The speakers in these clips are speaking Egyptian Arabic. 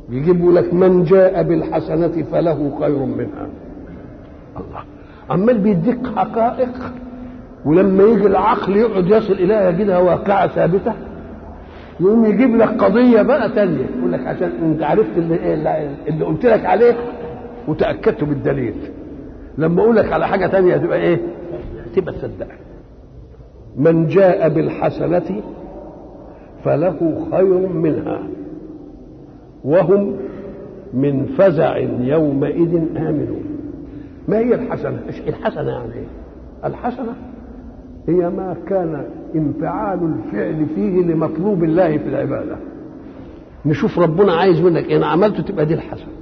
يجيبوا لك من جاء بالحسنة فله خير منها الله عمال بيديك حقائق ولما يجي العقل يقعد يصل اليها يجدها واقعة ثابتة يقوم يجيب لك قضية بقى تانية يقول لك عشان انت عرفت اللي, اللي قلت لك عليه وتأكدت بالدليل لما اقول لك على حاجة تانية تبقى ايه تبقى تصدقها من جاء بالحسنة فله خير منها وهم من فزع يومئذ آمنون ما هي الحسنة؟ الحسنة يعني إيه؟ الحسنة هي ما كان انفعال الفعل فيه لمطلوب الله في العبادة نشوف ربنا عايز منك إن عملته تبقى دي الحسنة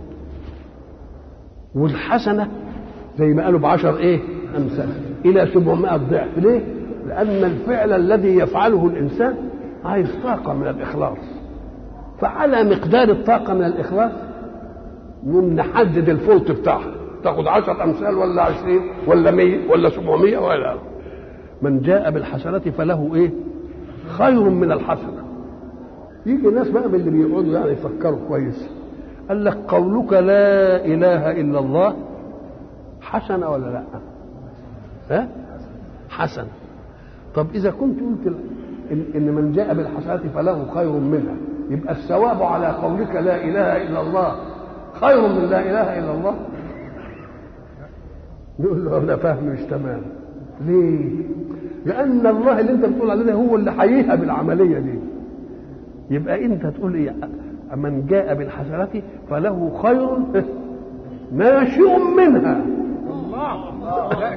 والحسنة زي ما قالوا بعشر إيه أمثال إلى 700 ضعف ليه؟ لأن الفعل الذي يفعله الإنسان عايز طاقة من الإخلاص فعلى مقدار الطاقة من الإخلاص نحدد الفولت بتاعها تاخد عشر أمثال ولا عشرين ولا مية ولا سبعمية ولا من جاء بالحسنة فله إيه خير من الحسنة يجي ناس بقى من اللي بيقعدوا يعني يفكروا كويس قال لك قولك لا إله إلا الله حسنة ولا لا ها حسنة طب إذا كنت قلت إن من جاء بالحسنة فله خير منها يبقى الثواب على قولك لا اله الا الله خير من لا اله الا الله نقول له انا فاهم مش تمام ليه لان الله اللي انت بتقول عليه ده هو اللي حييها بالعمليه دي يبقى انت تقول ايه من جاء بالحسنات فله خير ناشئ منها الله لا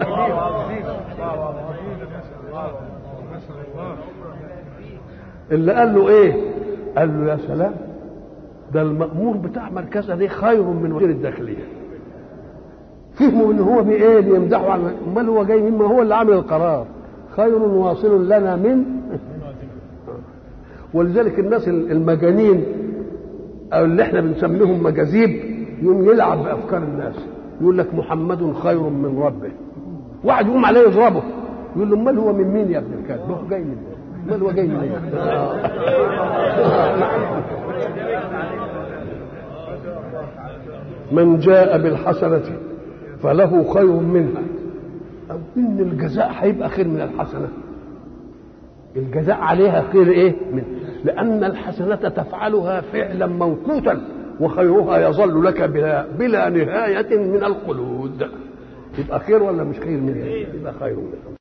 اللي قال له ايه قال له يا سلام ده المأمور بتاع مركزها دي خير من وزير الداخلية فهموا ان هو بايه بيمدحوا على امال هو جاي مما هو اللي عامل القرار خير واصل لنا من ولذلك الناس المجانين او اللي احنا بنسميهم مجاذيب يوم يلعب بافكار الناس يقول لك محمد خير من ربه واحد يقوم عليه يضربه يقول له امال هو من مين يا ابن الكلب هو جاي من امال هو جاي من ايه من جاء بالحسنة فله خير منها أو إن الجزاء هيبقى خير من الحسنة الجزاء عليها خير إيه؟ من لأن الحسنة تفعلها فعلا موقوتا وخيرها يظل لك بلا, بلا نهاية من الخلود يبقى خير ولا مش خير منها؟ يبقى خير منها